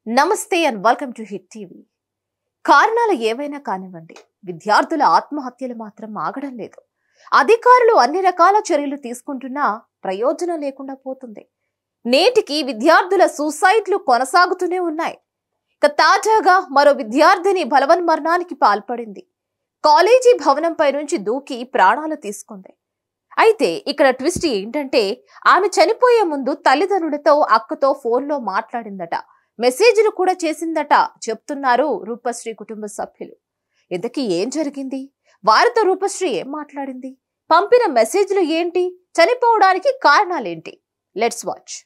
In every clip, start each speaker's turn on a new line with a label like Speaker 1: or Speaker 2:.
Speaker 1: నమస్తే and welcome to Hit TV కారణాలు ఏవైనా కానివ్వండి విద్యార్థుల ఆత్మహత్యలు మాత్రం ఆగడం లేదు అధికారులు అన్ని రకాల చర్యలు తీసుకుంటున్నా ప్రయోజనం లేకుండా పోతుంది నేటికి విద్యార్థుల సూసైడ్లు కొనసాగుతూనే ఉన్నాయి ఇక తాజాగా మరో విద్యార్థిని బలవన్మరణానికి పాల్పడింది కాలేజీ భవనంపై నుంచి దూకి ప్రాణాలు తీసుకుంది అయితే ఇక్కడ ట్విస్ట్ ఏంటంటే ఆమె చనిపోయే ముందు తల్లిదండ్రులతో అక్కతో ఫోన్లో మాట్లాడిందట మెసేజ్లు కూడా చేసిందట చెప్తున్నారు రూపశ్రీ కుటుంబ సభ్యులు ఇంతకీ ఏం జరిగింది వారితో రూపశ్రీ ఏం మాట్లాడింది పంపిన మెసేజ్లు ఏంటి చనిపోవడానికి కారణాలేంటి లెట్స్ వాచ్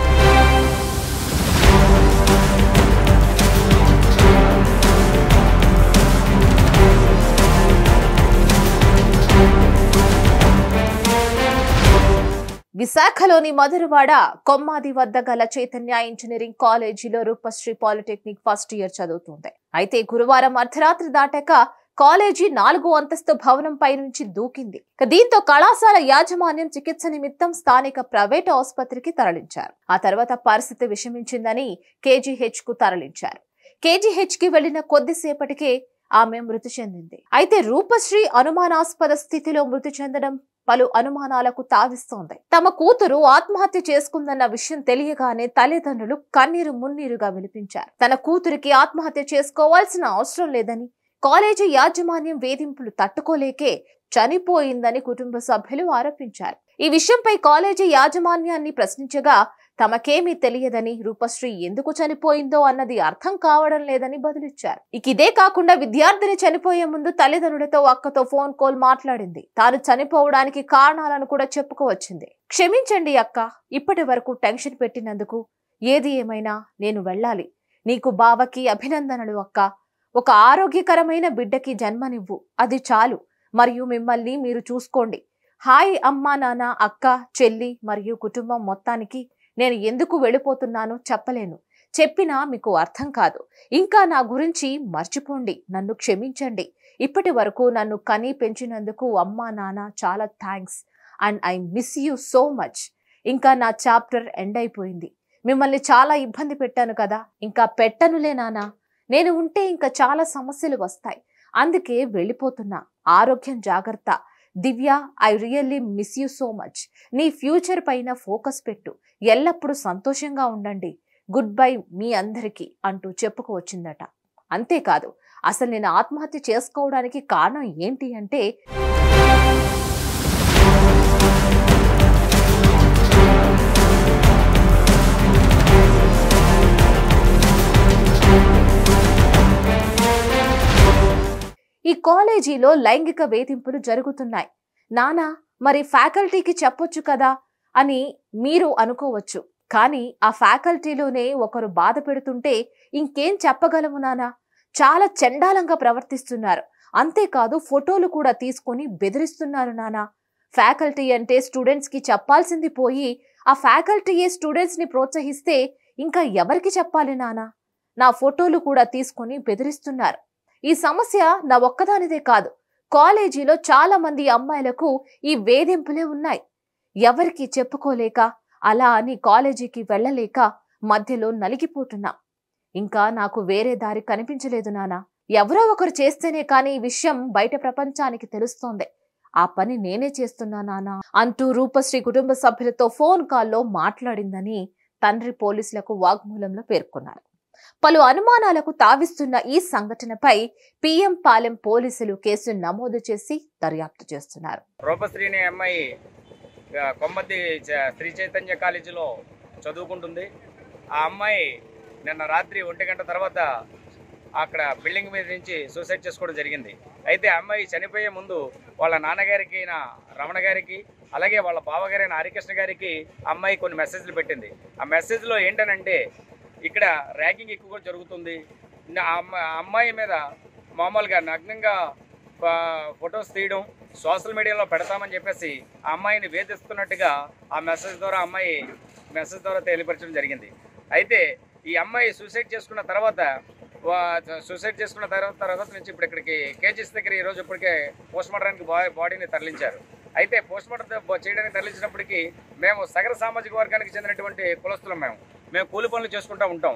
Speaker 1: విశాఖలోని మధురవాడ కొమ్మాది వద్ద గల చైతన్య ఇంజనీరింగ్ కాలేజీలో రూపశ్రీ పాలిటెక్నిక్ ఫస్ట్ ఇయర్ చదువుతుంది అయితే గురువారం అర్ధరాత్రి దాటాక కాలేజీ నాలుగో అంతస్తు భవనంపై నుంచి దూకింది ఇక దీంతో కళాశాల యాజమాన్యం చికిత్స నిమిత్తం స్థానిక ప్రైవేట్ ఆసుపత్రికి తరలించారు ఆ తర్వాత పరిస్థితి విషమించిందని కేజీహెచ్ కు తరలించారు కేజీహెచ్ కి వెళ్లిన కొద్దిసేపటికే ఆమె మృతి చెందింది అయితే రూపశ్రీ అనుమానాస్పద స్థితిలో మృతి చెందడం పలు అనుమానాలకు తావిస్తోంది తమ కూతురు ఆత్మహత్య చేసుకుందన్న విషయం తెలియగానే తల్లిదండ్రులు కన్నీరు మున్నీరుగా వినిపించారు తన కూతురికి ఆత్మహత్య చేసుకోవాల్సిన అవసరం లేదని కాలేజీ యాజమాన్యం వేధింపులు తట్టుకోలేకే చనిపోయిందని కుటుంబ సభ్యులు ఆరోపించారు ఈ విషయంపై కాలేజీ యాజమాన్యాన్ని ప్రశ్నించగా తమకేమీ తెలియదని రూపశ్రీ ఎందుకు చనిపోయిందో అన్నది అర్థం కావడం లేదని బదులిచ్చారు ఇక ఇదే కాకుండా విద్యార్థిని చనిపోయే ముందు తల్లిదండ్రులతో అక్కతో ఫోన్ కాల్ మాట్లాడింది తాను చనిపోవడానికి కారణాలను కూడా చెప్పుకోవచ్చింది క్షమించండి అక్క ఇప్పటి వరకు టెన్షన్ పెట్టినందుకు ఏది ఏమైనా నేను వెళ్ళాలి నీకు బావకి అభినందనలు అక్క ఒక ఆరోగ్యకరమైన బిడ్డకి జన్మనివ్వు అది చాలు మరియు మిమ్మల్ని మీరు చూసుకోండి హాయ్ అమ్మా నాన్న అక్క చెల్లి మరియు కుటుంబం మొత్తానికి నేను ఎందుకు వెళ్ళిపోతున్నానో చెప్పలేను చెప్పినా మీకు అర్థం కాదు ఇంకా నా గురించి మర్చిపోండి నన్ను క్షమించండి ఇప్పటి వరకు నన్ను కని పెంచినందుకు అమ్మా నాన్న చాలా thanks and I miss you so much ఇంకా నా చాప్టర్ ఎండ్ అయిపోయింది మిమ్మల్ని చాలా ఇబ్బంది పెట్టాను కదా ఇంకా పెట్టనులే నానా నేను ఉంటే ఇంకా చాలా సమస్యలు వస్తాయి అందుకే వెళ్ళిపోతున్నా ఆరోగ్యం జాగ్రత్త Divya I really miss you so much నీ ఫ్యూచర్ పైన ఫోకస్ పెట్టు ఎల్లప్పుడూ సంతోషంగా ఉండండి గుడ్ బై మీ అందరికీ అంటూ చెప్పుకోవచ్చిందట అంతేకాదు అసలు నేను ఆత్మహత్య చేసుకోవడానికి కారణం ఏంటి అంటే ఈ కాలేజీలో లైంగిక వేధింపులు జరుగుతున్నాయి నానా మరి ఫ్యాకల్టీకి చెప్పొచ్చు కదా అని మీరు అనుకోవచ్చు కానీ ఆ ఫ్యాకల్టీలోనే ఒకరు బాధ పెడుతుంటే ఇంకేం చెప్పగలము నానా చాలా చండాలంగా ప్రవర్తిస్తున్నారు అంతేకాదు ఫోటోలు కూడా తీసుకొని బెదిరిస్తున్నారు నానా ఫ్యాకల్టీ అంటే స్టూడెంట్స్ కి చెప్పాల్సింది పోయి ఆ ఫ్యాకల్టీయే స్టూడెంట్స్ ని ప్రోత్సహిస్తే ఇంకా ఎవరికి చెప్పాలి నానా నా ఫోటోలు కూడా తీసుకొని బెదిరిస్తున్నారు ఈ సమస్య నా ఒక్కదానిదే కాదు కాలేజీలో చాలా మంది అమ్మాయిలకు ఈ వేధింపులే ఉన్నాయి ఎవరికి చెప్పుకోలేక అలా అని కాలేజీకి వెళ్ళలేక మధ్యలో నలిగిపోతున్నా ఇంకా నాకు వేరే దారి కనిపించలేదు నానా ఎవరో ఒకరు చేస్తేనే కానీ ఈ విషయం బయట ప్రపంచానికి తెలుస్తోంది ఆ పని నేనే చేస్తున్నా నానా అంటూ రూపశ్రీ కుటుంబ సభ్యులతో ఫోన్ కాల్లో మాట్లాడిందని తండ్రి పోలీసులకు వాగ్మూలంలో పేర్కొన్నారు పలు అనుమానాలకు తావిస్తున్న ఈ సంఘటనపై పిఎం పాలెం పోలీసులు కేసు నమోదు చేసి దర్యాప్తు చేస్తున్నారు
Speaker 2: రూపశ్రీ అనే అమ్మాయి ఆ, కొమ్మద్ది చ- శ్రీ చైతన్య కాలేజీలో చదువుకుంటుంది ఆ అమ్మాయి నిన్న రాత్రి ఒంటి గంట తర్వాత అక్కడ బిల్డింగ్ మీద నుంచి సూసైడ్ చేసుకోవడం జరిగింది అయితే ఆ అమ్మాయి చనిపోయే ముందు వాళ్ళ నాన్నగారికి అయిన రమణ గారికి అలాగే వాళ్ళ బావగారైన హరికృష్ణ గారికి ఆ అమ్మాయి కొన్ని మెసేజ్లు పెట్టింది ఆ మెసేజ్లో ఏంటనంటే ఇక్కడ ర్యాగింగ్ ఎక్కువగా జరుగుతుంది నా- ఆ అమ్మ- ఆ అమ్మాయి మీద మామూలుగా నగ్నంగా ఫ- ఫొటోస్ తీయడం సోషల్ మీడియాలో పెడతామని చెప్పేసి ఆ అమ్మాయిని వేధిస్తున్నట్టుగా ఆ మెసేజ్ ద్వారా ఆ అమ్మాయి మెసేజ్ ద్వారా తెలియపరచడం జరిగింది అయితే ఈ అమ్మాయి సూసైడ్ చేసుకున్న తర్వాత వా- సూసైడ్ చేసుకున్న తర్వాత తర్వాత నుంచి ఇప్పుడు ఇక్కడికి కేజీస్ దగ్గర ఈ రోజు ఇప్పటికే పోస్ట్ మార్టానికి బాడీని తరలించారు అయితే పోస్ట్ మార్టం చేయడానికి తరలించినప్పటికీ మేము సగర సామాజిక వర్గానికి చెందినటువంటి కులస్తులం మేము మేము కూలి పనులు చేసుకుంటూ ఉంటాం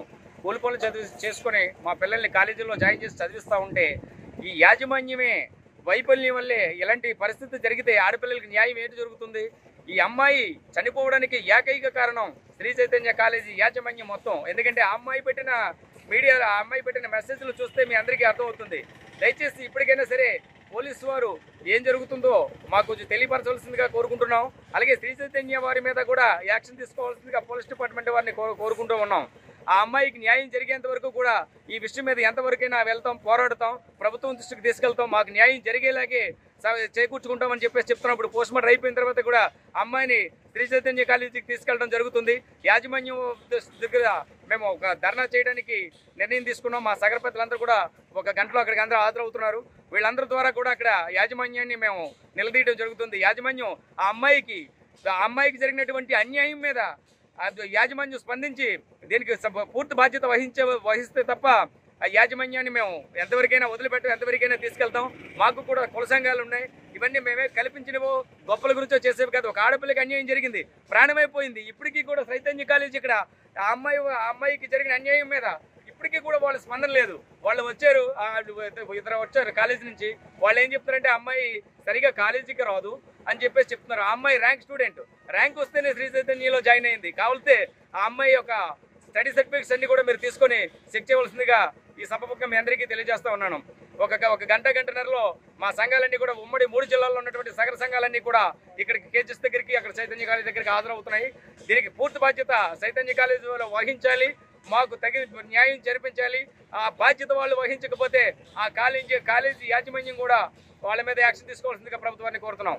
Speaker 2: కూలి పనులు చదివి చేసుకొని మా పిల్లల్ని కాలేజీలో జాయిన్ చేసి చదివిస్తూ ఉంటే ఈ యాజమాన్యమే వైఫల్యం వల్లే ఇలాంటి పరిస్థితి జరిగితే ఆడపిల్లలకి న్యాయం ఏంటి జరుగుతుంది ఈ అమ్మాయి చనిపోవడానికి ఏకైక కారణం శ్రీ చైతన్య కాలేజీ యాజమాన్యం మొత్తం ఎందుకంటే ఆ అమ్మాయి పెట్టిన మీడియాలో ఆ అమ్మాయి పెట్టిన మెసేజ్లు చూస్తే మీ అందరికీ అర్థమవుతుంది దయచేసి ఇప్పటికైనా సరే పోలీసు వారు ఏం జరుగుతుందో మాకు కొంచెం తెలియపరచవలసిందిగా కోరుకుంటున్నాం అలాగే శ్రీ చైతన్య వారి మీద కూడా యాక్షన్ తీసుకోవాల్సిందిగా పోలీస్ డిపార్ట్మెంట్ వారిని కో- కోరుకుంటూ ఉన్నాం ఆ అమ్మాయికి న్యాయం జరిగేంత వరకు కూడా ఈ విషయం మీద ఎంతవరకైనా వెళ్తాం పోరాడతాం ప్రభుత్వం దృష్టికి తీసుకెళ్తాం మాకు న్యాయం జరిగేలాగే స- చేకూర్చుకుంటామని చెప్పేసి చెప్తున్నప్పుడు పోస్ట్ మార్టం అయిపోయిన తర్వాత కూడా అమ్మాయిని శ్రీ చైతన్య కాలేజీకి తీసుకెళ్ళడం జరుగుతుంది యాజమాన్యం దగ్గర మేము ఒక ధర్నా చేయడానికి నిర్ణయం తీసుకున్నాం మా సగర పెద్దలందరూ కూడా ఒక గంటలో అక్కడికి అందరూ హాజరవుతున్నారు వీళ్ళందరి ద్వారా కూడా అక్కడ యాజమాన్యాన్ని మేము నిలదీయడం జరుగుతుంది యాజమాన్యం ఆ అమ్మాయికి ఆ అమ్మాయికి జరిగినటువంటి అన్యాయం మీద అది యాజమాన్యం స్పందించి దీనికి సబ్- పూర్తి బాధ్యత వహించే వహిస్తే తప్ప ఆ యాజమాన్యాన్ని మేము ఎంతవరకైనా వదిలిపెట్టం ఎంతవరకైనా తీసుకెళ్తాం మాకు కూడా కుల సంఘాలు ఉన్నాయి ఇవన్నీ మేమే కల్పించినవో గొప్పల గురించో చేసేవి కాదు ఒక ఆడపిల్లకి అన్యాయం జరిగింది ప్రాణమైపోయింది ఇప్పటికీ కూడా చైతన్య కాలేజీ ఇక్కడ ఆ అమ్మాయి ఆ అమ్మాయికి జరిగిన అన్యాయం మీద ఇప్పటికీ కూడా వాళ్ళ స్పందన లేదు వాళ్ళు వచ్చారు ఆ ఇద్దరు వచ్చారు కాలేజీ నుంచి వాళ్ళు ఏం చెప్తారంటే అమ్మాయి సరిగా కాలేజీకి రాదు అని చెప్పేసి చెప్తున్నారు ఆ అమ్మాయి ర్యాంక్ స్టూడెంట్ ర్యాంక్ వస్తేనే శ్రీ చైతన్యలో జాయిన్ అయింది కావాలితే ఆ అమ్మాయి యొక్క స్టడీ సర్టిఫికేట్స్ అన్ని కూడా మీరు తీసుకొని చెక్ చేయవలసిందిగా ఈ సభముఖం మీ అందరికీ తెలియజేస్తా ఉన్నాను ఒక ఒక గంట గంటన్నరలో మా సంఘాలన్నీ కూడా ఉమ్మడి మూడు జిల్లాల్లో ఉన్నటువంటి సగర సంఘాలన్నీ కూడా ఇక్కడికి కేజెస్ దగ్గరికి అక్కడ చైతన్య కాలేజ్ దగ్గరికి హాజరవుతున్నాయి దీనికి పూర్తి బాధ్యత చైతన్య కాలేజ్ వాళ్ళు వహించాలి మాకు తగిన న్యాయం జరిపించాలి ఆ బాధ్యత వాళ్ళు వహించకపోతే ఆ కాలేజీ కాలేజీ యాజమాన్యం కూడా వాళ్ళ మీద యాక్షన్ తీసుకోవాల్సిందిగా ప్రభుత్వాన్ని కోరుతున్నాం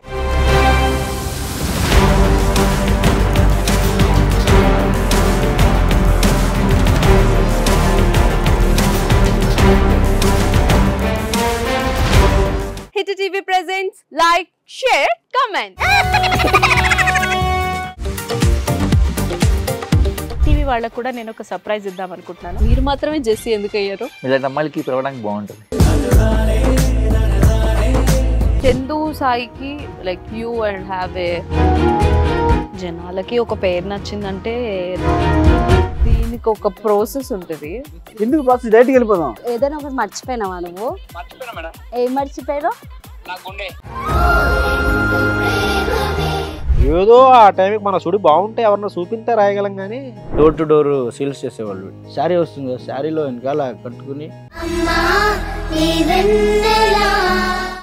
Speaker 3: Hit TV presents like share comment
Speaker 4: TV వాళ్ళకు కూడా నేను ఒక సర్ప్రైజ్ ఇద్దాం అనుకుంటున్నాను
Speaker 3: మీరు మాత్రమే జెస్సీ ఎందుకు అయ్యారు
Speaker 5: ఇలాంటి అమ్మాయిలకి పిలవడానికి బాగుంటుంది
Speaker 3: చందు సాయికి like you and have a జనాలకి ఒక పేరు నచ్చిందంటే దీనికి ఒక ప్రాసెస్ ఉంటుంది
Speaker 6: ఎందుకు బాక్స్ డైరెక్ట్కి వెళ్ళిపోదాం
Speaker 7: ఏదైనా ఒకటి మర్చిపోయినావా నువ్వు
Speaker 2: మర్చిపోయినా మేడం
Speaker 7: ఏం మర్చిపోయావు
Speaker 2: నా గుండె
Speaker 6: ఏదో ఆ టైంకి మన సుడి బాగుంటే ఎవరన్నా చూపిస్తే రాయగలం కానీ
Speaker 8: డోర్ టు డోర్ సేల్స్ చేసేవాళ్ళు శారీ వస్తుంది కదా శారీలో వెనకాల కట్టుకుని
Speaker 9: అమ్మా ఈ వెన్నెలా